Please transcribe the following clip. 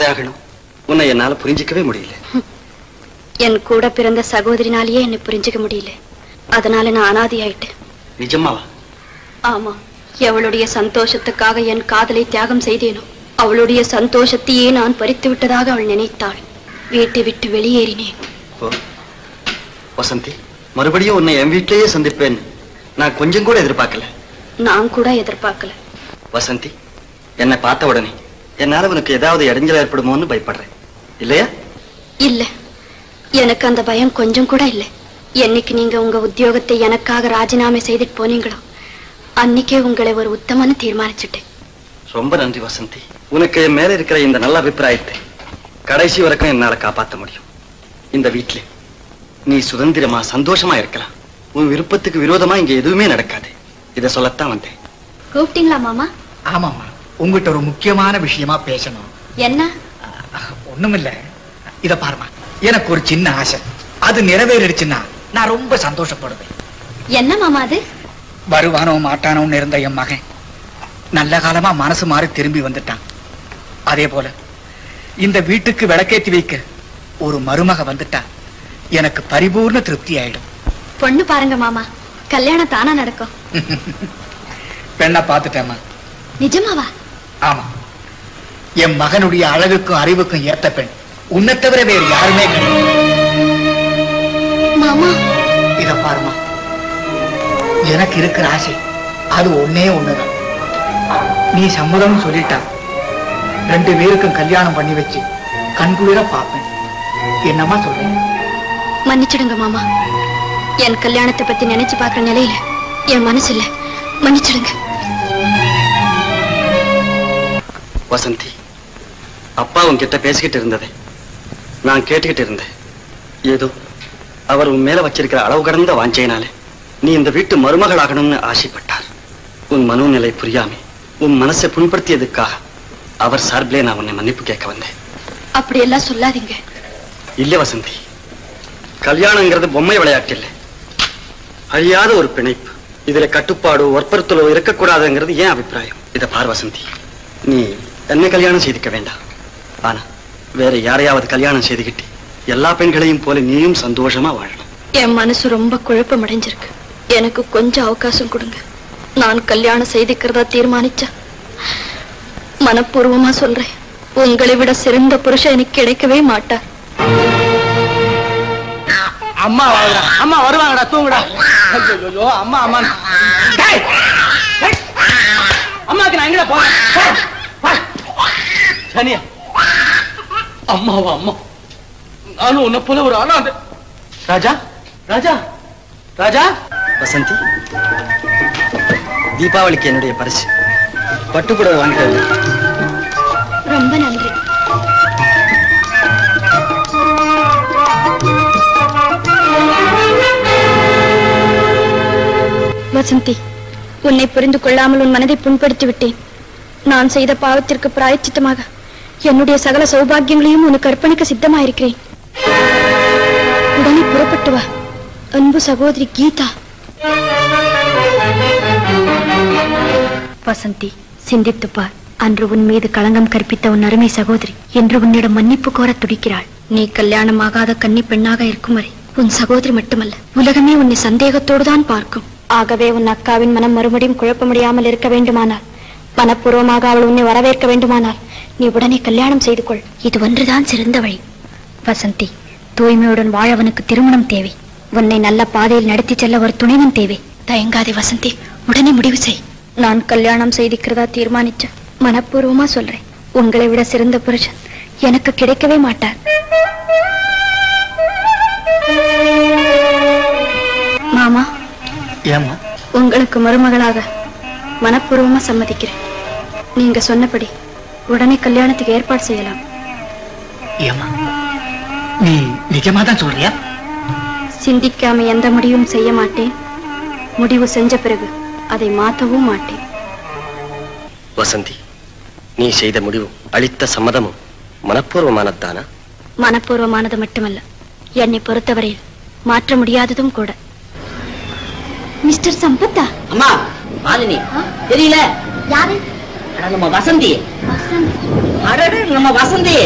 தாயாகணும் உன்னை என்னால புரிஞ்சிக்கவே முடியல என் கூட பிறந்த சகோதரினாலேயே என்னை புரிஞ்சுக்க முடியல அதனால நான் அனாதி ஆயிட்டேன் நிஜமாவா ஆமா எவளுடைய சந்தோஷத்துக்காக என் காதலை தியாகம் செய்தேனோ அவளுடைய சந்தோஷத்தையே நான் பறித்து விட்டதாக அவள் நினைத்தாள் வீட்டை விட்டு வெளியேறினேன் ஓ வசந்தி மறுபடியும் உன்னை என் வீட்டிலேயே சந்திப்பேன் நான் கொஞ்சம் கூட எதிர்பார்க்கல நான் கூட எதிர்பார்க்கல வசந்தி என்னை பார்த்த உடனே என்னால உனக்கு ஏதாவது இடைஞ்சல் ஏற்படுமோன்னு பயப்படுறேன் இல்லையா இல்ல எனக்கு அந்த பயம் கொஞ்சம் கூட இல்லை என்னைக்கு நீங்க உங்க உத்தியோகத்தை எனக்காக ராஜினாமா செய்துட்டு போனீங்களோ அன்னைக்கே உங்களை ஒரு உத்தமன்னு தீர்மானிச்சுட்டேன் ரொம்ப நன்றி வசந்தி உனக்கு என் மேல இருக்கிற இந்த நல்ல அபிப்பிராயத்தை கடைசி வரைக்கும் என்னால காப்பாத்த முடியும் இந்த வீட்டில் நீ சுதந்திரமா சந்தோஷமா இருக்கலாம் உன் விருப்பத்துக்கு விரோதமா இங்க எதுவுமே நடக்காது இதை சொல்லத்தான் வந்தேன் கூப்பிட்டீங்களா மாமா ஆமாம்மா உங்ககிட்ட ஒரு முக்கியமான விஷயமா பேசணும் என்ன ஒண்ணுமில்ல இத பாருமா எனக்கு ஒரு சின்ன ஆசை அது நிறைவேறிடுச்சுன்னா நான் ரொம்ப சந்தோஷப்படுவேன் என்ன மாமா அது வருவானோ மாட்டானோன்னு இருந்த என் மகன் நல்ல காலமா மனசு மாறி திரும்பி வந்துட்டான் அதே போல இந்த வீட்டுக்கு விளக்கேத்தி வைக்க ஒரு மருமக வந்துட்டா எனக்கு பரிபூர்ண திருப்தி ஆயிடும் பொண்ணு பாருங்க மாமா கல்யாணம் தானா நடக்கும் பெண்ணை பார்த்துட்டேம்மா நிஜமாவா ஆமா என் மகனுடைய அழகுக்கும் அறிவுக்கும் ஏத்த பெண் உன்னை தவிர வேறு யாருமே கிடையாது மாமா இத பாருமா எனக்கு இருக்கிற ஆசை அது ஒண்ணே ஒண்ணுதான் நீ சம்மதம் சொல்லிட்டா ரெண்டு பேருக்கும் கல்யாணம் பண்ணி வச்சு கண்குளிர பார்ப்பேன் என்னம்மா சொல்றேன் மன்னிச்சிடுங்க மாமா என் கல்யாணத்தை பத்தி நினைச்சு பார்க்கிற நிலையில என் மனசு இல்ல மன்னிச்சிடுங்க வசந்தி அப்பா உன்கிட்ட பேசிக்கிட்டு இருந்ததை நான் கேட்டுக்கிட்டு இருந்தேன் ஏதோ அவர் உன் மேல வச்சிருக்கிற அளவு கடந்த வாஞ்சையினாலே நீ இந்த வீட்டு மருமகளாகணும்னு ஆசைப்பட்டார் உன் மனோநிலை புரியாம உன் மனசை புண்படுத்தியதுக்காக அவர் சார்பிலே நான் உன்னை மன்னிப்பு கேட்க வந்தேன் அப்படி எல்லாம் சொல்லாதீங்க இல்ல வசந்தி கல்யாணங்கிறது பொம்மை விளையாட்டு இல்லை அழியாத ஒரு பிணைப்பு இதுல கட்டுப்பாடோ வற்புறுத்தலோ இருக்கக்கூடாதுங்கிறது ஏன் அபிப்பிராயம் இத பார் வசந்தி நீ என்ன கல்யாணம் செய்துக்க வேண்டாம் ஆனா வேற யாரையாவது கல்யாணம் செய்துக்கிட்டு எல்லா பெண்களையும் போல நீயும் சந்தோஷமா வாழணும் என் மனசு ரொம்ப குழப்பம் அடைஞ்சிருக்கு எனக்கு கொஞ்சம் அவகாசம் கொடுங்க நான் கல்யாணம் செய்துக்கிறதா தீர்மானிச்சா மனப்பூர்வமா சொல்றேன் உங்களை விட சிறந்த புருஷன் எனக்கு கிடைக்கவே மாட்டார் அம்மா வாங்கடா அம்மா வருவாங்கடா தூங்குடா ஐயோ அம்மா அம்மா டேய்! டேய்! அம்மாக்கு நான் எங்கடா போறேன் போ, போ. சனியா அம்மாவா அம்மா நானும் உன்னை போல ஒரு அனாதை ராஜா ராஜா ராஜா வசந்தி தீபாவளிக்கு என்னுடைய பரிசு பட்டுப்புடவை வாங்கிட்டு ரொம்ப நன்றி வசந்தி உன்னை புரிந்து கொள்ளாமல் உன் மனதை புண்படுத்தி விட்டேன் நான் செய்த பாவத்திற்கு பிராயச்சித்தமாக என்னுடைய சகல சௌபாகியங்களையும் உனக்கு அர்ப்பணிக்க சித்தமாயிருக்கிறேன் உடனே புறப்பட்டு வா அன்பு சகோதரி கீதா வசந்தி சிந்தித்துப் பார் அன்று உன் மீது களங்கம் கற்பித்த உன் அருமை சகோதரி என்று உன்னிடம் மன்னிப்பு கோர துடிக்கிறாள் நீ கல்யாணமாகாத கன்னி பெண்ணாக இருக்கும் வரை உன் சகோதரி மட்டுமல்ல உலகமே உன்னை சந்தேகத்தோடு தான் பார்க்கும் ஆகவே உன் அக்காவின் மனம் மறுபடியும் குழப்ப முடியாமல் இருக்க வேண்டுமானால் மனப்பூர்வமாக அவள் உன்னை வரவேற்க வேண்டுமானால் நீ உடனே கல்யாணம் செய்து கொள் இது ஒன்றுதான் சிறந்த வழி வசந்தி தூய்மையுடன் வாழ அவனுக்கு திருமணம் தேவை உன்னை நல்ல பாதையில் நடத்தி செல்ல ஒரு துணைவன் தேவை தயங்காதே வசந்தி உடனே முடிவு செய் நான் கல்யாணம் செய்திக்கிறதா தீர்மானிச்ச மனப்பூர்வமா சொல்றேன் உங்களை விட சிறந்த புருஷன் எனக்கு கிடைக்கவே மாட்டார் மாமா ஏமா உங்களுக்கு மருமகளாக மனப்பூர்வமா சம்மதிக்கிறேன் நீங்க சொன்னபடி உடனே கல்யாணத்துக்கு ஏற்பாடு செய்யலாம் ஏமா நீ நிஜமா தான் சொல்றியா சிந்திக்காம எந்த முடிவும் செய்ய மாட்டேன் முடிவு செஞ்ச பிறகு அதை மாத்தவும் மாட்டேன் வசந்தி நீ செய்த முடிவும் அளித்த சம்மதமும் மனப்பூர்வமானதானா மனப்பூர்வமானது மட்டுமல்ல என்னை பொறுத்தவரையில் மாற்ற முடியாததும் கூட மிஸ்டர் சம்பத்தா அம்மா மாலினி தெரியல யாரு அட, நம்ம வசந்தி அடடே நம்ம வசந்தி